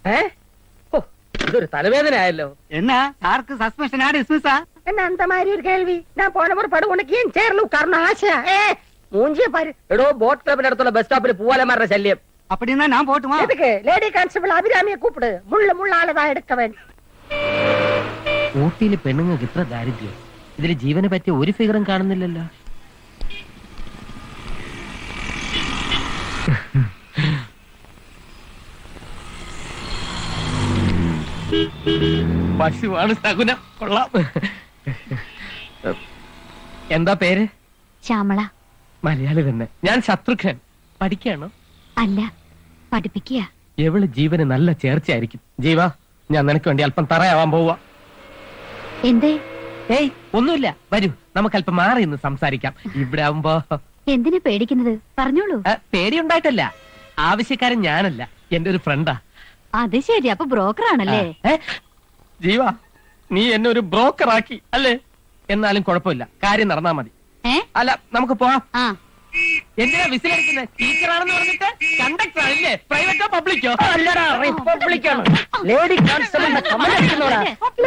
ഏ ഓ, ഇതൊരു തലവേദന ആയല്ലോ என்ன சாருக்கு சஸ்பென்ஷனா டிஸ்மிஸா என்ன அந்த மாதிரி ஒரு கேள்வி நான் போன ஒரு படு உனக்கு ஏன் சேர்ல உட்காரணும் ஆசை ஏ மூஞ்சிய பாரு എടോ ബോട്ട് ക്ലബിന്റെ അടുത്തുള്ള ബസ് സ്റ്റോപ്പിൽ പൂവാലന്മാരുടെ ശല്യം அப்படின்னா நான் போட்டுமா எதுக்கு லேடி கான்ஸ்டபிள் அபிராமியை கூப்பிடு முள்ள முള്ളാളതാ എടുക്ക വേണ്ടി ഊട്ടിയിലെ പെണ്ണുങ്ങൾക്ക് ഇത്ര ദാരിദ്ര്യം ഇതിൽ ജീവനെ പറ്റിയ ഒരു ഫിഗറും കാണുന്നില്ലല്ലോ പശുവാണ് സകുനം കൊള്ളാം എന്താ പേര് ശ്യാമള മലയാളി തന്നെ ഞാൻ ശത്രുഘ്നൻ പഠിക്കാണോ അല്ല പഠിപ്പിക്കുക എവള് ജീവന് നല്ല ചേർച്ചയായിരിക്കും ജീവ ഞാൻ നിനക്ക് വേണ്ടി അല്പം തറയാവാൻ പോവാ എന്തേ ഏയ് ഒന്നുമില്ല വരൂ നമുക്ക് അല്പം മാറി നിന്ന് സംസാരിക്കാം ഇവിടെ ആവുമ്പോ എന്തിനാ പേടിക്കുന്നത് പറഞ്ഞോളൂ ആ, പേടിയുണ്ടായിട്ടല്ല ആവശ്യക്കാരൻ ഞാനല്ല എന്റെ ഒരു ഫ്രണ്ടാ അത് ശരി അപ്പൊ ബ്രോക്കർ ആണല്ലേ ജീവ നീ എന്നെ ഒരു ബ്രോക്കർ ആക്കി അല്ലേ എന്നാലും കുഴപ്പമില്ല കാര്യം നടന്നാ മതി ഏ അല്ല നമുക്ക് പോവാം ആ എന്തിനാ വിസിലടിക്കുന്നത് ടീച്ചറാണെന്ന് പറഞ്ഞിട്ട് കണ്ടക്ടർ ആണല്ലേ പ്രൈവറ്റോ പബ്ലിക്കോ അല്ലടാ റിപ്പബ്ലിക്കാണ് ലേഡി കോൺസ്റ്റബിളിന്റെ കമലടിക്കുന്നോടാ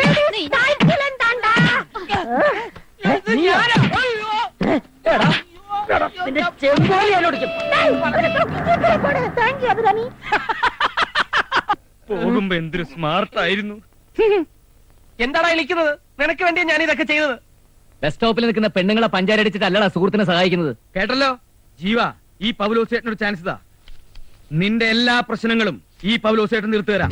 നിന്റെ ചെമ്പോലി എന്നോടിക്കും പോകുമ്പോ എന്തൊരു സ്മാർട്ട് ആയിരുന്നു എന്താടാ വിളിക്കുന്നത് നിനക്ക് വേണ്ടിയാ ഞാൻ ഇതൊക്കെ ചെയ്തത് ബസ് സ്റ്റോപ്പിൽ നിൽക്കുന്ന പെണ്ണുങ്ങളെ പഞ്ചാരടിച്ചിട്ട് അല്ലടാ സുഹൃത്തിനെ സഹായിക്കുന്നത് കേട്ടല്ലോ ജീവ ഈ പൗലോസേട്ടനൊരു ചാൻസ് ഇതാ നിന്റെ എല്ലാ പ്രശ്നങ്ങളും ഈ പൗലോസേട്ടൻ തീർത്തു തരാം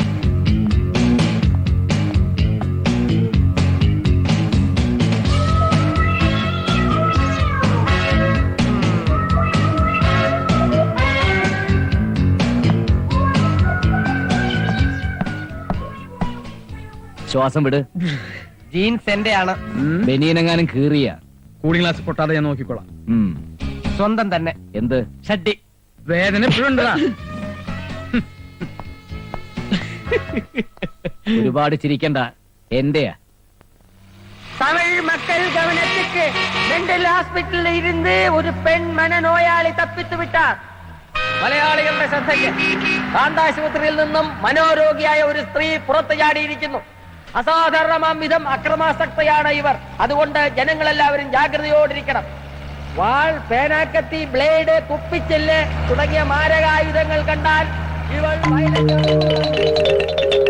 ശ്വാസം വിട് ജീൻസ് എന്റെ ആണ് ബനിയനെങ്ങാനും കീറിയ കൂളിംഗ് ഗ്ലാസ് പൊട്ടാതെ ഞാൻ നോക്കിക്കോളാം സ്വന്തം തന്നെ എന്ത് ഷഡ്ഡി വേദന എപ്പോഴും ഉണ്ടടാ ഒരുപാട് ചിരിക്കണ്ട എന്റെയാ தமிழ் மக்கள் கவனத்துக்கு மெண்டல் ஹாஸ்பிட்டலில் இருந்து ஒரு பெண் மனநோயாளி தப்பித்து விட்டார் മലയാളികളുടെ ശ്രദ്ധയ്ക്ക് കാന്താശുപത്രിയിൽ നിന്നും മനോരോഗിയായ ഒരു സ്ത്രീ പുറത്തു ചാടിയിരിക്കുന്നു അസാധാരണമാം വിധം അക്രമാസക്തയാണ് ഇവർ അതുകൊണ്ട് ജനങ്ങളെല്ലാവരും ജാഗ്രതയോടിരിക്കണം വാൾ പേനാക്കത്തി ബ്ലേഡ് കുപ്പിച്ചെല്ല് തുടങ്ങിയ മാരകായുധങ്ങൾ കണ്ടാൽ ഇവൾ violent-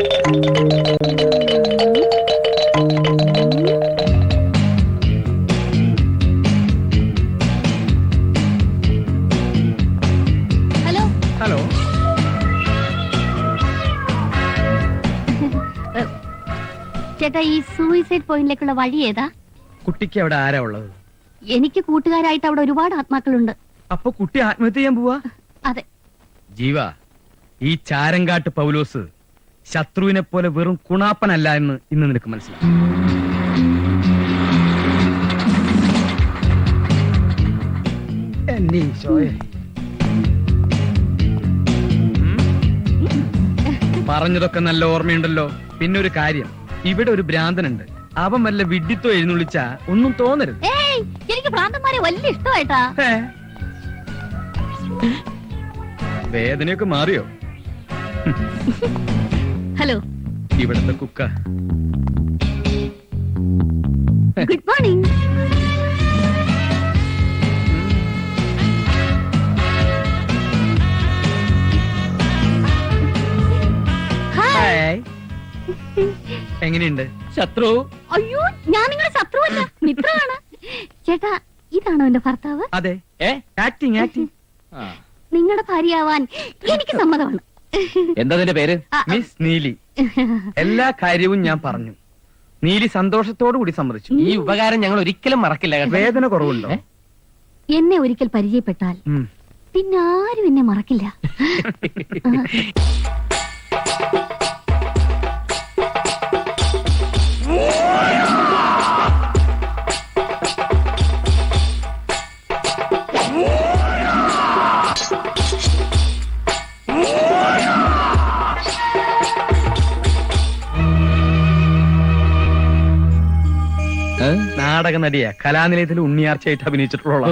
ഹലോ ഹലോ ചേട്ടാ ഈ സൂയിസൈഡ് പോയിന്റിലേക്കുള്ള വഴി ഏതാ കുട്ടിക്ക് അവിടെ ആരാ ഉള്ളത് എനിക്ക് കൂട്ടുകാരായിട്ട് അവിടെ ഒരുപാട് ആത്മാക്കളുണ്ട് അപ്പൊ കുട്ടി ആത്മഹത്യ ചെയ്യാൻ പോവാ അതെ ജീവ ഈ ചാരങ്കാട്ട് പൗലോസ് ശത്രുവിനെ പോലെ വെറും കുണാപ്പനല്ല എന്ന് ഇന്ന് നിനക്ക് മനസ്സിലാവും എന്നെ ഈശോയെ. ഉം? പറഞ്ഞതൊക്കെ നല്ല ഓർമ്മയുണ്ടല്ലോ പിന്നെ ഒരു കാര്യം ഇവിടെ ഒരു ഭ്രാന്തനുണ്ട് അവൻ വല്ല വിഡ്ഢിത്തോ എഴുന്നള്ളിച്ച ഒന്നും തോന്നരുത് ഏയ് എനിക്ക് ഭ്രാന്തന്മാരെ വലിയ ഇഷ്ടമായിട്ടാ ഏ? വേദനയൊക്കെ മാറിയോ ഹലോ ഇവിടുത്തെ കുക്ക ഗുഡ് മോർണിംഗ് ഹായ് ഹായ്. എങ്ങനെയുണ്ട് ശത്രു അയ്യോ ഞാൻ നിങ്ങളുടെ ശത്രുവല്ല മിത്രമാണ് ചേട്ടാ ഇതാണോ എന്റെ ഭർത്താവ് അതെ ഏ ആക്ടിങ് ആക്ടിങ് നിങ്ങളുടെ ഭാര്യയാവാൻ എനിക്ക് സമ്മതമാണ് എന്താ നിന്റെ പേര് ആ, മിസ് നീലി എല്ലാ കാര്യവും ഞാൻ പറഞ്ഞു നീലി സന്തോഷത്തോടു കൂടി സമ്മതിച്ചു ഈ ഉപകാരം ഞങ്ങൾ ഒരിക്കലും മറക്കില്ല കേട്ടോ വേദന കുറവുണ്ടോ എന്നെ ഒരിക്കൽ പരിചയപ്പെട്ടാൽ ഉം. പിന്നെ ആരും എന്നെ മറക്കില്ല ഏ? നാടക നടിയാ കലാനിലയത്തിൽ ഉണ്ണിയാർച്ചയായിട്ട് അഭിനയിച്ചിട്ടുള്ള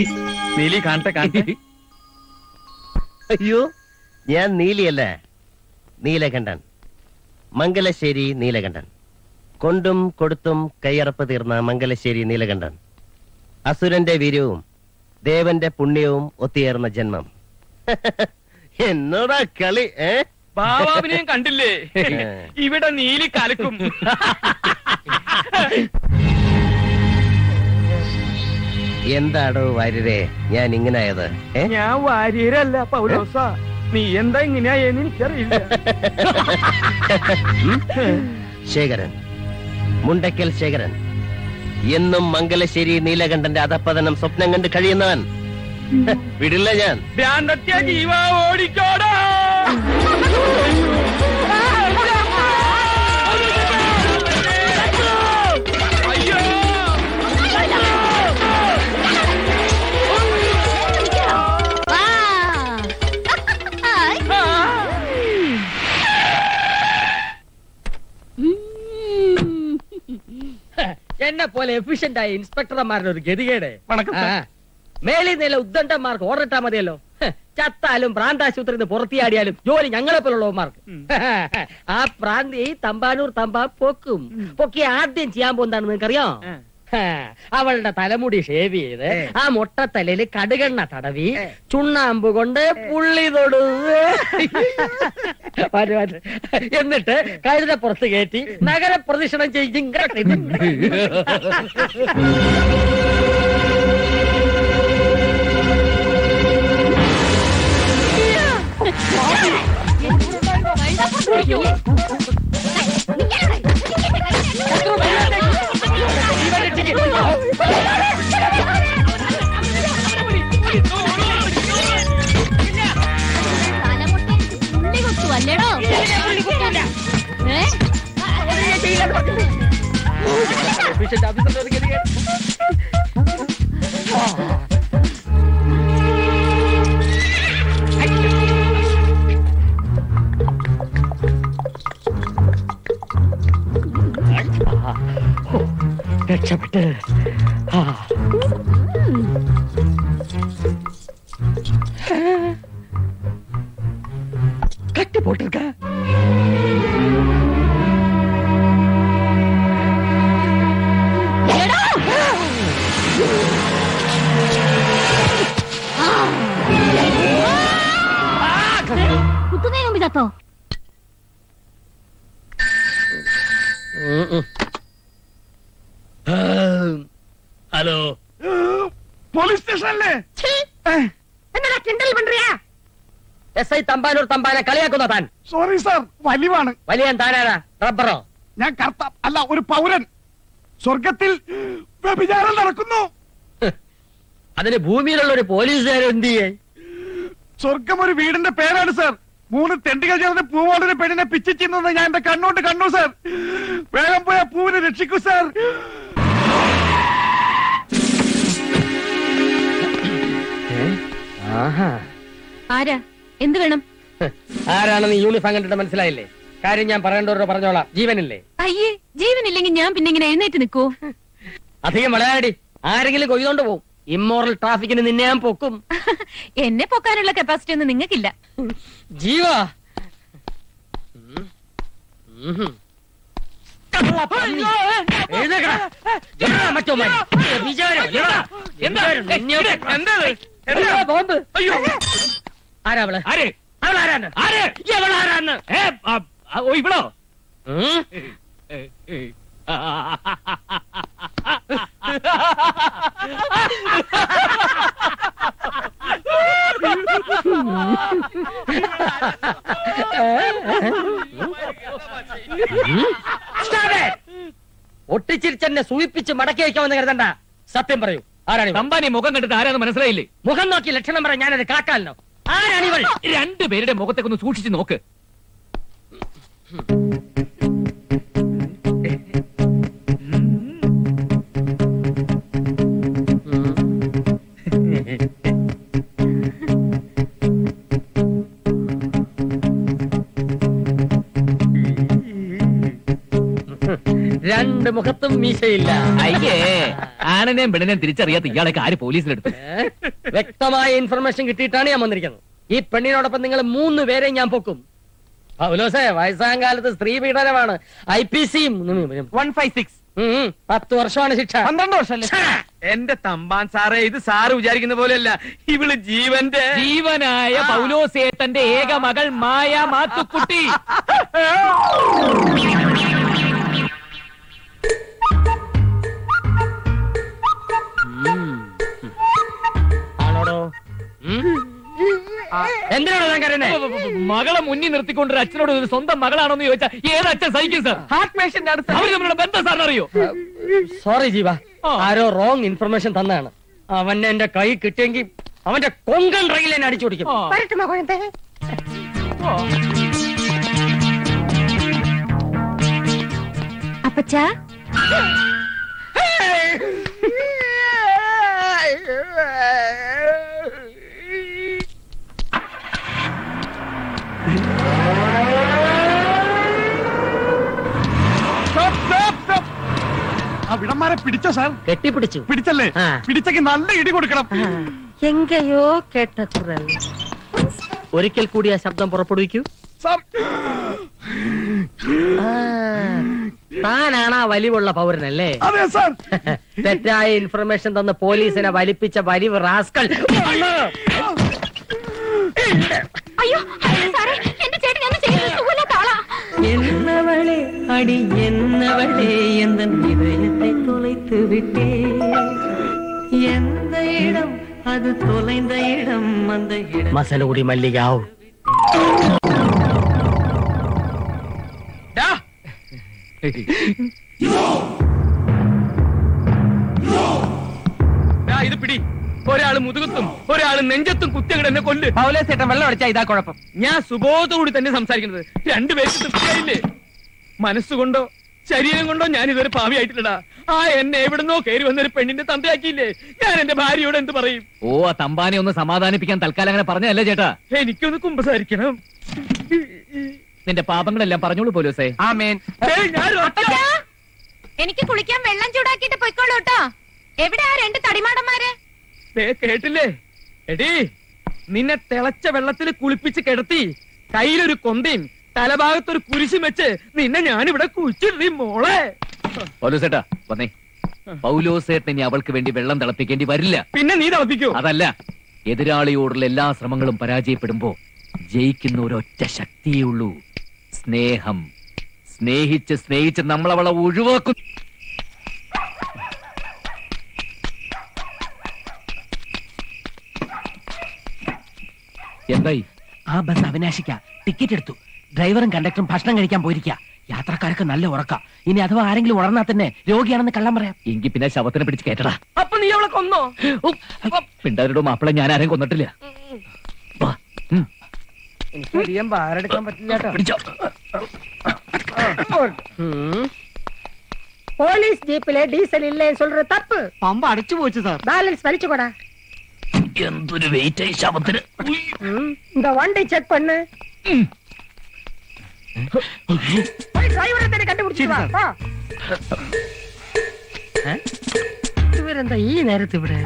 നീലി കാണട്ടെ കാണട്ടെ അയ്യോ ഞാൻ നീലിയല്ലേ നീലകണ്ഠൻ മംഗലശ്ശേരി നീലകണ്ഠൻ കൊണ്ടും കൊടുത്തും കയ്യറപ്പ് തീർന്ന മംഗലശ്ശേരി നീലകണ്ഠൻ അസുരന്റെ വീര്യവും ദേവന്റെ പുണ്യവും ഒത്തുചേർന്ന ജന്മം എന്നോടാ കളി ഏ ബാബാവിനെയും കണ്ടില്ലേ ഇവിടെ നീലി കലക്കും എന്താടോ വാര്യരെ ഞാൻ ഇങ്ങനായത് ഏ ഞാൻ വാര്യരല്ല പൗലോസ നീ എന്താ ഇങ്ങനെയായെന്ന് എനിക്കറിയില്ല ശേഖരൻ മുണ്ടക്കൽ ശേഖരൻ എന്നും മംഗലശ്ശേരി നീലകണ്ഠന്റെ അധപ്പതനം സ്വപ്നം കണ്ട് കഴിയുന്നവൻ വിടില്ല ഞാൻ ഭ്രാന്തത്യ ജീവ ഓടിക്കോടാ അയ്യോ വാ. ഹായ്. ഉം. എന്നെ പോലെ എഫിഷ്യന്റ് ആയ ഇൻസ്പെക്ടർമാരുടെ ഒരു ഗതികേട് വണക്കം സാർ. ആ. മേലിൽ നില ഉദ്ദണ്ഡന്മാർക്ക് ഓർഡർ ഇട്ടാ മതിയല്ലോ ഹ്, ചത്താലും പ്രാന്താശുപത്രിയിൽ നിന്ന് പുറത്തിയാടിയാലും ജോലി ഞങ്ങളെ പോലുള്ളവന്മാർക്ക് ആ പ്രാന്തി തമ്പാനൂർ തമ്പാ പൊക്കും പൊക്കി ആദ്യം ചെയ്യാൻ പോകുന്നതാണ് നിങ്ങൾക്കറിയോ ഹാ, അവളുടെ തലമുടി ഷേവ് ചെയ്ത് ആ മൊട്ടത്തലയിൽ കടുകെണ്ണ തടവി ചുണ്ണാമ്പ് കൊണ്ട് പുള്ളി തൊടു വരൂ, വരൂ. എന്നിട്ട് കഴുത പുറത്ത് കയറ്റി നഗര പ്രദക്ഷിണം ചെയ്യും തലമുട്ടയിൽ പുള്ളി കുത്തു അല്ലേടോ ഏ? രക്ഷപ്പെട്ട് ആ. കട്ടി പോട്ടിருக்க എടോ! കുത്തുന്നതിന് മുമ്പ് ചത്തോ ഹലോ പോലീസ് സ്റ്റേഷനല്ലേ എന്നടാ കിണ്ടൽ പண்றியா എസ് ഐ തമ്പാനൂർ തമ്പാനെ കളിയാക്കുന്ന താൻ സോറി സാർ വലിവാണ് വലിയ താനാരാ റബ്ബറോ ഞാൻ കർത്ത അല്ല ഒരു പൗരൻ സ്വർഗത്തിൽ വ്യഭിചാരം നടക്കുന്നു അതിന് ഭൂമിയിലുള്ള ഒരു പോലീസുകാരൻ എന്ത് ചെയ്യേ സ്വർഗം ഒരു വീടിന്റെ പേരാണ് സാർ മൂന്ന് തെണ്ടികൾ ചേർന്ന് പൂവോടൊരു പെണ്ണിനെ പിച്ചു ചെയ്യുന്നത് ഞാൻ എന്റെ കണ്ണോണ്ട് കണ്ടു സാർ വേഗം പോയ പൂവിനെ രക്ഷിക്കൂ സാർ ആഹാ ആരാ എന്ത് വേണം ആരാണെന്ന് യൂണിഫോം കണ്ടിട്ട് മനസ്സിലായില്ലേ കാര്യം ഞാൻ പറയേണ്ടവരോട് പറഞ്ഞോളാം ജീവനില്ലേ അയ്യേ ജീവനില്ലെങ്കിൽ ഞാൻ പിന്നെ ഇങ്ങനെ എഴുന്നേറ്റ് നിൽക്കൂ അധികം വിളയാടി ആരെങ്കിലും കൊയ്തോണ്ട് പോവും ഇമ്മോറൽ ട്രാഫിക്കിന് നിന്നെ ഞാൻ പൊക്കും എന്നെ പൊക്കാനുള്ള കപ്പാസിറ്റി ഒന്നും നിങ്ങൾക്കില്ല ജീവ ആരാ അവള് ആര് അവളാരാണ് ആര് അവളാരാന്ന് ഏ, ആ, ആ, ഓ ഇവളോ ഉം? ഏ, ഏ, ആ, Stop it! ഒട്ടിച്ചിരിച്ചെന്നെ സൂയിപ്പിച്ച് മടക്കി വയ്ക്കാമെന്ന് കരുതണ്ട സത്യം പറയൂ ആരാണ് ഇവൾ? തമ്പാനി മുഖം കണ്ടിട്ട് ആരാന്ന് മനസ്സിലായില്ലേ മുഖം നോക്കി ലക്ഷണം പറയാൻ ഞാനത് കാക്കാലോ ആരാണിവൾ രണ്ടുപേരുടെ മുഖത്തേക്ക് ഒന്ന് സൂക്ഷിച്ച് നോക്ക് രണ്ട് മുഖത്തും മീശയില്ല അയ്യേ ആണിനെയും പെണ്ണിനെയും തിരിച്ചറിയാത്ത ഇയാളൊക്കെ ആര് പോലീസിലെടുത്തു ഏ? വ്യക്തമായ ഇൻഫർമേഷൻ കിട്ടിയിട്ടാണ് ഞാൻ വന്നിരിക്കുന്നത് ഈ പെണ്ണിനോടൊപ്പം നിങ്ങൾ മൂന്ന് പേരെയും ഞാൻ പൊക്കും പൗലോസേ വയസ്സാം കാലത്ത് സ്ത്രീ പീഡനമാണ് ഐ പി സിയും വൺ ഫൈവ് സിക്സ് പത്ത് വർഷമാണ് ശിക്ഷ പന്ത്രണ്ട് വർഷമല്ലേ എന്റെ തമ്പാൻ സാറേ ഇത് സാറ് വിചാരിക്കുന്ന പോലെയല്ല ഇവള് ജീവന്റെ ജീവനായ പൗലോസേട്ടന്റെ ഏക മകൾ മായ മാത്തുക്കുട്ടി ആണോടോ എന്തിനാണോ ഞാൻ കരുന്നേ മകളെ മുന്നിൽ നിർത്തിക്കൊണ്ട് ഒരു അച്ഛനോട് ഒരു സ്വന്തം മകളാണോന്ന് ചോദിച്ചാൽ ഏത് അച്ഛൻ സഹിക്കും സാർ ഹാർട്ട് പേഷ്യന്റ് ആണ് അവർ തമ്മിലുള്ള ബന്ധം സാറിന് അറിയോ സോറി ജീവ ആ. ആരോ റോങ് ഇൻഫർമേഷൻ തന്നാണ് അവൻ എന്റെ കൈ കിട്ടിയെങ്കിൽ അവന്റെ കൊങ്കൺ റെയിൽ എന്നെ അടിച്ചു പിടിക്കും ആ. വരട്ടെ മകനത്തെ. അപ്പച്ചാ സ്റ്റോപ്പ് സ്റ്റോപ്പ് സ്റ്റോപ്പ് ആ വിടന്മാരെ പിടിച്ചോ സാർ കെട്ടിപ്പിടിച്ചു പിടിച്ചല്ലേ ആ. പിടിച്ചെങ്കിൽ നല്ല ഇടി കൊടുക്കണം എങ്കയോ കേട്ട കുറൽ ഒരിക്കൽ കൂടി ആ ശബ്ദം പുറപ്പെടുവിക്കൂ സാർ ആ, താനാണ് ആ വലിവുള്ള പൗരനല്ലേ അതെ സാർ തെറ്റായ ഇൻഫർമേഷൻ തന്ന് പോലീസിനെ വലിപ്പിച്ച വലിവ് റാസ്കൾ അയ്യോ സാറേ എന്റെ ചേട്ടൻ ഒന്നും ചെയ്യുന്നത് സുഖമില്ലാത്ത ആളാ എന്നവളെ അടി എന്നവളെ എന്ന இதயத்தை தொலைத்து விட்டே எந்த இடம் அது தொலைந்த இடம் அந்த இடம் മസനഗുടി മല്ലികാവ് ദാ ഇത് പിടി ഒരാള് മുതുകത്തും ഒരാള് നെഞ്ചത്തും കുത്തിയങ്ങടെ എന്നെ കൊല്ല് പൗലേസേട്ടൻ വെള്ളം അടിച്ചാ ഇതാ കുഴപ്പം ഞാൻ സുബോധത്തോടി തന്നെ സംസാരിക്കുന്നത് രണ്ടുപേർക്ക് തൃപ്തിയായില്ലേ മനസ്സുകൊണ്ടോ ശരീരം കൊണ്ടോ ഞാൻ ഇതൊരു പാവിയായിട്ടില്ലടാ ആ എന്നെ എവിടുന്നോ കയറി വന്നൊരു പെണ്ണിന്റെ തന്തയാക്കിയില്ലേ ഞാൻ എന്റെ ഭാര്യയോട് എന്ത് പറയും ഓ ആ തമ്പാനെ ഒന്ന് സമാധാനിപ്പിക്കാൻ തൽക്കാലം അങ്ങനെ പറഞ്ഞതല്ലേ ചേട്ടാ എനിക്കൊന്ന് കുമ്പസാരിക്കണം നിന്റെ പാപങ്ങളെല്ലാം പറഞ്ഞോളൂ പോലീസേ ആമേൻ ഏയ്, ഞാൻ ഒറ്റ- എനിക്ക് കുളിക്കാൻ വെള്ളം ചൂടാക്കിയിട്ട് പൊയ്ക്കോളൂ കേട്ടോ എവിടെ ആ രണ്ട് തടിമാടന്മാര് ദേ കേട്ടില്ലേ എടീ നിന്നെ തിളച്ച വെള്ളത്തിൽ കുളിപ്പിച്ച് കിടത്തി കയ്യിലൊരു കൊന്തയും തലഭാഗത്തൊരു കുരിശും വെച്ച് നിന്നെ ഞാനിവിടെ കുഴിച്ചിടീ മോളെ പൗലോസേട്ടാ വന്നേ പൗലോസേട്ടൻ ഇനി അവൾക്ക് വേണ്ടി വെള്ളം തിളപ്പിക്കേണ്ടി വരില്ല പിന്നെ നീ തിളപ്പിക്കൂ അതല്ല എതിരാളിയോടുള്ള എല്ലാ ശ്രമങ്ങളും പരാജയപ്പെടുമ്പോ ജയിക്കുന്ന ഒരൊറ്റ ശക്തിയേ ഉള്ളൂ സ്നേഹം സ്നേഹിച്ച് സ്നേഹിച്ച് നമ്മൾ അവളെ ഒഴിവാക്കും എന്തായി ആ ബസ് അവിനാശിക്ക ടിക്കറ്റ് എടുത്തു ഡ്രൈവറും കണ്ടക്ടറും ഭക്ഷണം കഴിക്കാൻ പോയിരിക്ക യാത്രക്കാർക്ക് നല്ല ഉറക്ക ഇനി അഥവാ ആരെങ്കിലും ഉണർന്നാൽ തന്നെ രോഗിയാണെന്ന് കള്ളം പറയാം എങ്കിൽ പിന്നെ ശവത്തിനെ പിടിച്ച് കേട്ടടാ അപ്പൊ നീ അവളെ കൊന്നോ പിണ്ടാരുടെ മാപ്പിള ഞാൻ ആരെയും കൊന്നിട്ടില്ല വാ, ഉം, എനിക്ക് അധികം ഭാരെടുക്കാൻ പറ്റില്ല കേട്ടോ പിടിച്ചോ போலீஸ் ஜீப்ல டீசல் இல்லைன்னு சொல்ற தப்பு പമ്പ അടച്ചു പോച്ചു സാർ பேலன்ஸ் வலிச்சுக்கூடா എന്തൊരു വെയിറ്റ് ആയി ശവത്തിന് ഉയ്. இந்த வண்டி செக் பண்ணு போய் டிரைவரை தேடி கண்டுபிடிச்சிட்டு வா போ. ഏ? ഇവരെന്താ ഈ നേരത്ത് ഇവിടെ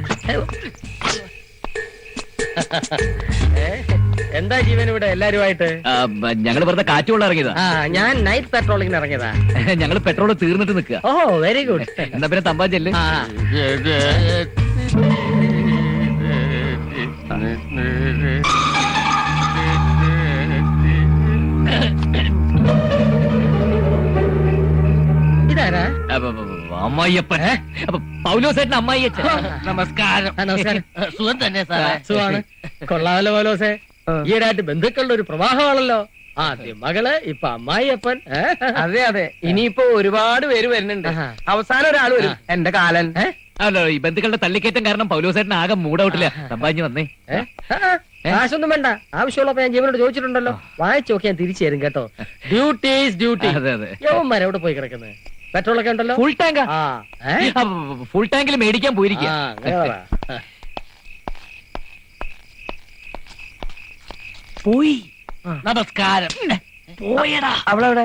ഏ? എന്താ ജീവൻ ഇവിടെ എല്ലാരുമായിട്ട് ആ, ബ- ഞങ്ങള് വെറുതെ കാറ്റുകൊള്ള ഇറങ്ങിയതാ ആ ഞാൻ നൈറ്റ് പെട്രോളിങ്ങിന് ഇറങ്ങിയതാ ഞങ്ങള് പെട്രോൾ തീർന്നിട്ട് നിൽക്കുക ഓ വെരി ഗുഡ് എന്നാ പിന്നെ തമ്പാൻ ചെല്ല് ആ ഇതാരാ അപ്പൊ, അപ്പൊ, അപ്പൊ, അമ്മായിയപ്പൻ അപ്പൊ പൗലോസേട്ടൻ അമ്മായിയച്ഛൻ നമസ്കാരം ആ, നമസ്കാരം സുഖം തന്നെ ആ, സുഖമാണ് കൊള്ളാമല്ലോ പോലോസെ ഈയിടായിട്ട് ബന്ധുക്കളുടെ ഒരു പ്രവാഹമാണല്ലോ ആദ്യം മകള് ഇപ്പൊ അമ്മായിയപ്പൻ ഏ? അതെ അതെ ഇനിയിപ്പോ ഒരുപാട് പേര് വരുന്നുണ്ട് ആഹാ. അവസാനം ഒരാൾ വരും എന്റെ കാലൻ ഏ? അല്ല ഈ ബന്ധുക്കളുടെ തള്ളിക്കയറ്റം കാരണം പൗലോസേട്ടൻ ആകെ മൂടൗട്ടില്ല തമ്പാഞ്ഞ് വന്നേ ഏ? ആ, ആ, കാശൊന്നും വേണ്ട ആവശ്യമുള്ളപ്പോ ഞാൻ ജീവനോട് ചോദിച്ചിട്ടുണ്ടല്ലോ വായിച്ചു നോക്കി ഞാൻ തിരിച്ചു തരും കേട്ടോ ഡ്യൂട്ടി ഈസ് ഡ്യൂട്ടി അതെ അതെ യവന്മാരെ എവിടെ പോയി കിടക്കുന്നത് പെട്രോൾ ഒക്കെ ഉണ്ടല്ലോ ഫുൾ ടാങ്കാ ആ ഏ? ഫുൾ ടാങ്കിൽ മേടിക്കാൻ പോയിരിക്കുക ആ, അങ്ങനെ പറ. പോയി നമസ്കാരം പോയടാ അവളെവിടെ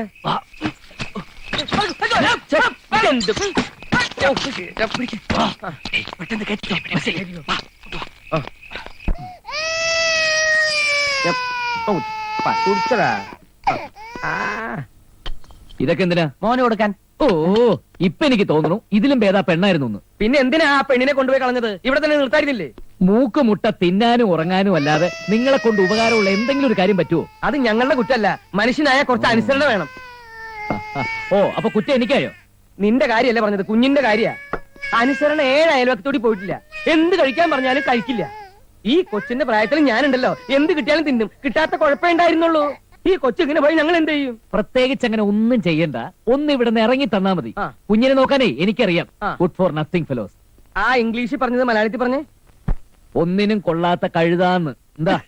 പെട്ടെന്ന് കയറ്റിക്കോ ബസ്സിൽ. വാ. കുടിച്ചടാ ആ ഇതൊക്കെ എന്തിനാ മോന് കൊടുക്കാൻ ഓ ഇപ്പൊ എനിക്ക് തോന്നുന്നു ഇതിലും ഭേദാ പെണ്ണായിരുന്നു എന്ന് പിന്നെ എന്തിനാ ആ പെണ്ണിനെ കൊണ്ടുപോയി കളഞ്ഞത് ഇവിടെ തന്നെ നിർത്തായിരുന്നില്ലേ മൂക്ക് മുട്ട തിന്നാനും ഉറങ്ങാനും അല്ലാതെ നിങ്ങളെ കൊണ്ട് ഉപകാരമുള്ള എന്തെങ്കിലും ഒരു കാര്യം പറ്റുമോ അത് ഞങ്ങളുടെ കുറ്റല്ല മനുഷ്യനായ കുറച്ച് അനുസരണ വേണം ഓ അപ്പൊ കുറ്റം എനിക്കായോ നിന്റെ കാര്യല്ലേ പറഞ്ഞത് കുഞ്ഞിന്റെ കാര്യ അനുസരണ ഏഴ് അയൽവക്കത്തോടി പോയിട്ടില്ല എന്ത് കഴിക്കാൻ പറഞ്ഞാലും കഴിക്കില്ല ഈ കൊച്ചിന്റെ പ്രായത്തിൽ ഞാനുണ്ടല്ലോ എന്ത് കിട്ടിയാലും തിന്നും കിട്ടാത്ത കുഴപ്പമേ ഉണ്ടായിരുന്നുള്ളൂ ഈ കൊച്ചിങ്ങനെ പോയി ഞങ്ങൾ എന്ത് ചെയ്യും പ്രത്യേകിച്ച് അങ്ങനെ ഒന്നും ചെയ്യണ്ട ഒന്ന് ഇവിടെ നിന്ന് ഇറങ്ങി തന്നാ മതി ആ. കുഞ്ഞിനെ നോക്കാനേ എനിക്കറിയാം ആ. ഗുഡ് ഫോർ നത്തിങ് ഫെലോസ് ആ ഇംഗ്ലീഷിൽ പറഞ്ഞത് മലയാളത്തിൽ പറഞ്ഞേ ഒന്നിനും കൊള്ളാത്ത കഴുതാന്ന് എന്താ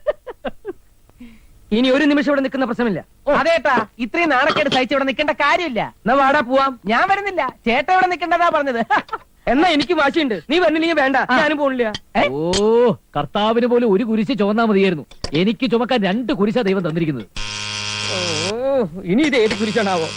ഇനി ഒരു നിമിഷം ഇവിടെ നിൽക്കുന്ന പ്രശ്നമില്ല അതേട്ടാ ഇത്രയും നാണക്കേട് സഹിച്ച് ഇവിടെ നിൽക്കേണ്ട കാര്യമില്ല എന്നാ വാടാ പോവാം ഞാൻ വരുന്നില്ല ചേട്ടൻ ഇവിടെ നിൽക്കേണ്ടതാ പറഞ്ഞത് എന്നാ എനിക്ക് വാശിയുണ്ട് നീ വരുന്നില്ലെങ്കിൽ വേണ്ട ഞാനും പോണില്ല ഓ കർത്താവിന് പോലും ഒരു കുരിശ് ചുമന്നാ മതിയായിരുന്നു എനിക്ക് ചുമക്കാൻ രണ്ട് കുരിശാ ദൈവം തന്നിരിക്കുന്നത് ഓ ഇനി ഇത് ഏത് കുരിശാണാവോ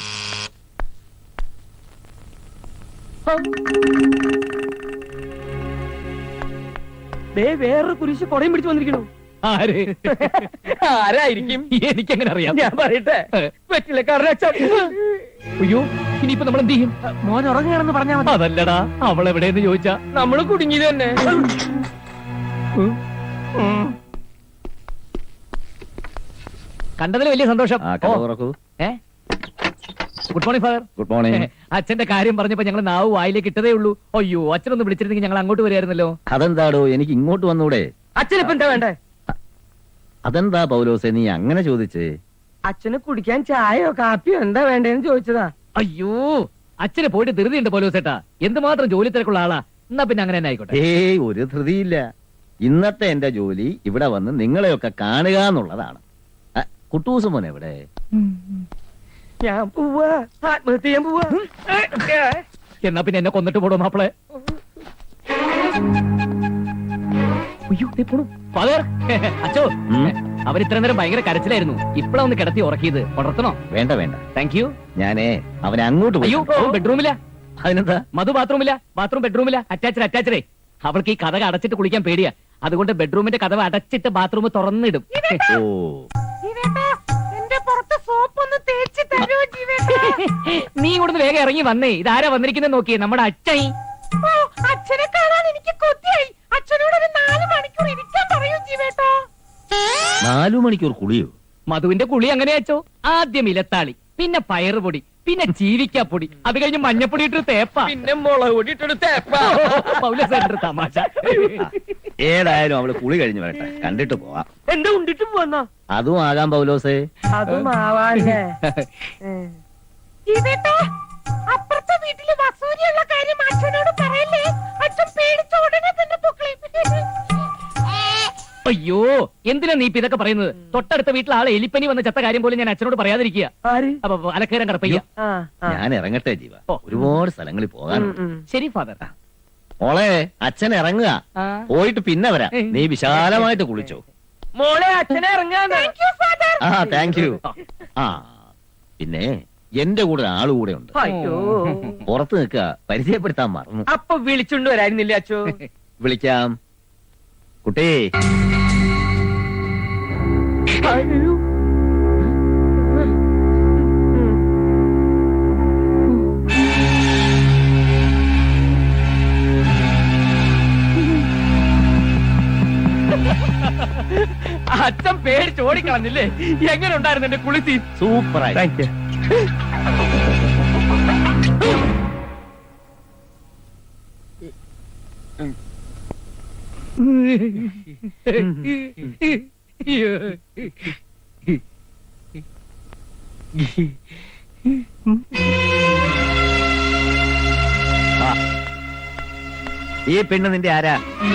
ദേ വേറൊരു കുരിശ് കൊടയും പിടിച്ചു വന്നിരിക്കണു ആര് ആരായിരിക്കും എനിക്കെങ്ങനെ അറിയാം ഞാൻ പറയട്ടെ പറ്റില്ല കാരണം അയ്യോ ഇനിയിപ്പോ നമ്മൾ എന്ത് ചെയ്യും മോൻ ഉറങ്ങുകയാണെന്ന് പറഞ്ഞാൽ മതി അതല്ലടാ അവൾ എവിടെയെന്ന് ചോദിച്ചാ നമ്മള് കുടുങ്ങിയത് തന്നെ കണ്ടതിൽ വലിയ സന്തോഷം ഓ, ഏ? Good morning father good morning അച്ഛന്റെ കാര്യം പറഞ്ഞപ്പോ ഞങ്ങൾ നാവ് വായിലേക്ക് ഇട്ടതേ ഉള്ളൂ അയ്യോ അച്ഛനൊന്ന് വിളിച്ചിരുന്നെങ്കിൽ ഞങ്ങൾ അങ്ങോട്ട് വരായിരുന്നല്ലോ അതെന്താടോ എനിക്ക് ഇങ്ങോട്ട് വന്നൂടെ അച്ഛനിപ്പോ എന്താ വേണ്ടേ അതെന്താ പൗലോസെ നീ അങ്ങനെ ചോദിച്ചേ അച്ഛന് കുടിക്കാൻ ചായയോ കാപ്പിയോ എന്താ വേണ്ടേന്ന് ചോദിച്ചതാ അയ്യോ അച്ഛന് പോയിട്ട് ധൃതിയുണ്ട് പോലോ ചേട്ടാ എന്തുമാത്രം ജോലി തിരക്കുള്ള ആളാ എന്നാ പിന്നെ അങ്ങനെ തന്നെ ആയിക്കോട്ടെ ഏയ് ഒരു ധൃതിയില്ല ഇന്നത്തെ എന്റെ ജോലി ഇവിടെ വന്ന് നിങ്ങളെയൊക്കെ കാണുക എന്നുള്ളതാണ് ആ, കുട്ടൂസ് മോൻ എവിടെ ഞാൻ പോവാ ആത്മഹത്യ ചെയ്യാൻ പോവാ എന്നാ പിന്നെ എന്നെ കൊന്നിട്ട് പോടോ മാപ്പിളെ അയ്യോ ദേ പോണു. ഫാദർ അച്ചോ ഉം? അവർ ഇത്ര നേരം ഭയങ്കര കരച്ചിലായിരുന്നു ഇപ്പഴാ ഒന്ന് കിടത്തി ഉറക്കിയത് ഉണർത്തണോ വേണ്ട വേണ്ട താങ്ക് യു ഞാനേ അവനെ അങ്ങോട്ട് പോയി അയ്യോ അവൻ ബെഡ്റൂമില്ല അതിനെന്താ മധു ബാത്റൂമില്ല ബാത്റൂം ബെഡ്റൂമില്ല അറ്റാച്ചഡ് അറ്റാച്ചഡേ അവൾക്ക് ഈ കഥ അടച്ചിട്ട് കുളിക്കാൻ പേടിയാ അതുകൊണ്ട് ബെഡ്റൂമിന്റെ കഥ അടച്ചിട്ട് ബാത്റൂം തുറന്നിടും ഓ എന്റെ പുറത്ത് സോപ്പ് ഒന്ന് തേച്ച് തരുമോ നീ ഇവിടുന്ന് വേഗം ഇറങ്ങി വന്നേ ഇതാരാ വന്നിരിക്കുന്നത് നോക്കിയേ നമ്മുടെ അച്ഛൻ അച്ഛനെ കാണാൻ എനിക്ക് കൊതിയായി അച്ഛനോട് ഒരു നാല് മണിക്കൂർ ഇരിക്കാൻ പറയൂ ജീവേട്ടാ നാലു മണിക്കൂർ കുളിയോ മധുവിന്റെ കുളി അങ്ങനെ അച്ചോ ആദ്യം ഇലത്താളി പിന്നെ പയറുപൊടി പിന്നെ ചീവിക്കാപ്പൊടി അത് കഴിഞ്ഞ് മഞ്ഞപ്പൊടി ഇട്ട് തേപ്പ പിന്നെ മുളക് പൊടി ഇട്ടെടു തേപ്പാ പൗലസേന്റെ തമാശ ഏതായാലും അവള് കുളി കഴിഞ്ഞു വരട്ടെ കണ്ടിട്ട് പോവാം എന്താ ഉണ്ടിട്ട് പോവാന്നാ അതും ആകാം പൗലോസേ അതും ആവാല്ലേ ജീവേട്ടാ അപ്പുറത്തെ വീട്ടില് വസൂരിയുള്ള കാര്യം അച്ഛനോട് പറയല്ലേ അച്ഛൻ പേടിച്ച ഉടനെ തന്നെ പൊക്കളി അയ്യോ എന്തിനാ നീ ഇപ്പൊ ഇതൊക്കെ പറയുന്നത് തൊട്ടടുത്ത വീട്ടിൽ ആളെ എലിപ്പനി വന്ന ചത്ത കാര്യം പോലും ഞാൻ അച്ഛനോട് പറയാതിരിക്കുക ആര് അപ്പൊ അലക്കേരം കടപ്പയ്യ ആ ആ. ഞാൻ ഇറങ്ങട്ടെ ജീവ ഓ. ഒരുപാട് സ്ഥലങ്ങളിൽ പോകാനുണ്ട് ഉം, ഉം. ശരി ഫാദർ മോളെ അച്ഛൻ ഇറങ്ങുക ആ. പോയിട്ട് പിന്നെ വരാം നീ വിശാലമായിട്ട് കുളിച്ചോ മോളെ അച്ഛനെ ഇറങ്ങാന്ന് ആ താങ്ക് യു ആ പിന്നെ എന്റെ കൂടെ ആള് കൂടെ ഉണ്ട് അയ്യോ പുറത്ത് നിൽക്കുക പരിചയപ്പെടുത്താൻ മറന്നു അപ്പൊ വിളിച്ചുകൊണ്ട് വരായിരുന്നില്ല അച്ഛോ വിളിക്കാം കുട്ടി അയ്യോ. അച്ഛൻ പേടിച്ച് ഓടിക്കളഞ്ഞില്ലേ എങ്ങനെ ഉണ്ടായിരുന്നു എന്റെ കുളിസി സൂപ്പറായി താങ്ക് യു ഈ പെണ്ണ് നിന്റെ ആരാ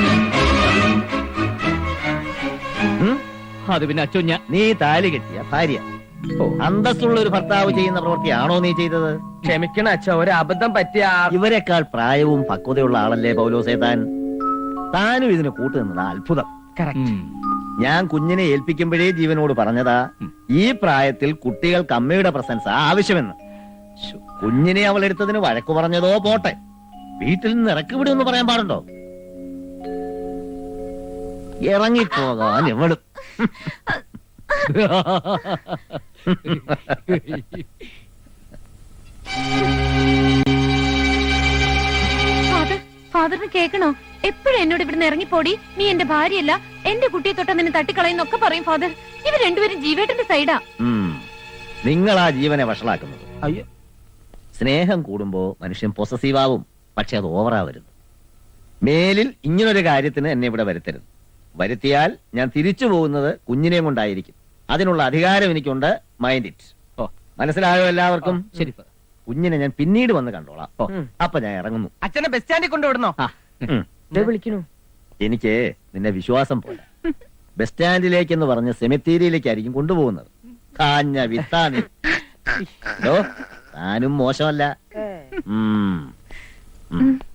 ഉം? അത് പിന്നെ അച്ഛൻ ഞാൻ നീ താലി കെട്ടിയ ഭാര്യ അന്തസ്സുള്ള ഒരു ഭർത്താവ് ചെയ്യുന്ന പ്രവൃത്തിയാണോ നീ ചെയ്തത് ക്ഷമിക്കണം അച്ഛ ഒരു അബദ്ധം പറ്റിയ ആ- ഇവരെക്കാൾ പ്രായവും പക്വതയുള്ള ആളല്ലേ പൗലോസേ താൻ താനും ഇതിന് കൂട്ടുനിന്നതാ അത്ഭുതം ഞാൻ കുഞ്ഞിനെ ഏൽപ്പിക്കുമ്പോഴേ ജീവനോട് പറഞ്ഞതാ ഈ പ്രായത്തിൽ കുട്ടികൾക്ക് അമ്മയുടെ പ്രസൻസ് ആവശ്യമെന്ന് ശ്ശോ, കുഞ്ഞിനെ അവൾ എടുത്തതിന് വഴക്കു പറഞ്ഞതോ പോട്ടെ വീട്ടിൽ നിന്ന് ഇറക്കി വിടുമെന്ന് പറയാൻ പാടുണ്ടോ ഇറങ്ങിപ്പോകാൻ എവളും ഫാദർ ഫാദറിന് കേൾക്കണോ എപ്പോഴും എന്നോട് ഇവിടുന്ന് ഇറങ്ങിപ്പോടി നീ എന്റെ ഭാര്യയല്ല എന്റെ കുട്ടിയെ തൊട്ട നിന്നെ തട്ടിക്കളയുന്നൊക്കെ പറയും ഫാദർ ഇവർ രണ്ടുപേരും ജീവേട്ടന്റെ സൈഡാ ഉം. നിങ്ങളാ ജീവനെ വഷളാക്കുന്നത് അയ്യോ സ്നേഹം കൂടുമ്പോ മനുഷ്യൻ പൊസസീവാവും പക്ഷെ അത് ഓവറാ വരുന്നു മേലിൽ ഇങ്ങനൊരു കാര്യത്തിന് എന്നെ ഇവിടെ വരുത്തരുത് വരുത്തിയാൽ ഞാൻ തിരിച്ചു പോകുന്നത് കുഞ്ഞിനെയും കൊണ്ടായിരിക്കും അതിനുള്ള അധികാരം എനിക്കുണ്ട് മൈൻഡ് ഇറ്റ് ഓ. മനസ്സിലായോ എല്ലാവർക്കും ശരി ഫാദർ. കുഞ്ഞിനെ ഞാൻ പിന്നീട് വന്ന് കണ്ടോളാം ഓ. അപ്പൊ ഞാൻ ഇറങ്ങുന്നു അച്ഛനെ ബസ് സ്റ്റാൻഡിൽ കൊണ്ടുവിടണോ ഉം. വിളിക്കണു എനിക്ക് നിന്നെ വിശ്വാസം പോലെ ബസ് സ്റ്റാൻഡിലേക്ക് എന്ന് പറഞ്ഞ് സെമിത്തേരിയിലേക്കായിരിക്കും കൊണ്ടുപോകുന്നത് കാഞ്ഞ വിത്താണി ഹലോ താനും മോശമല്ല ഉം. ഉം.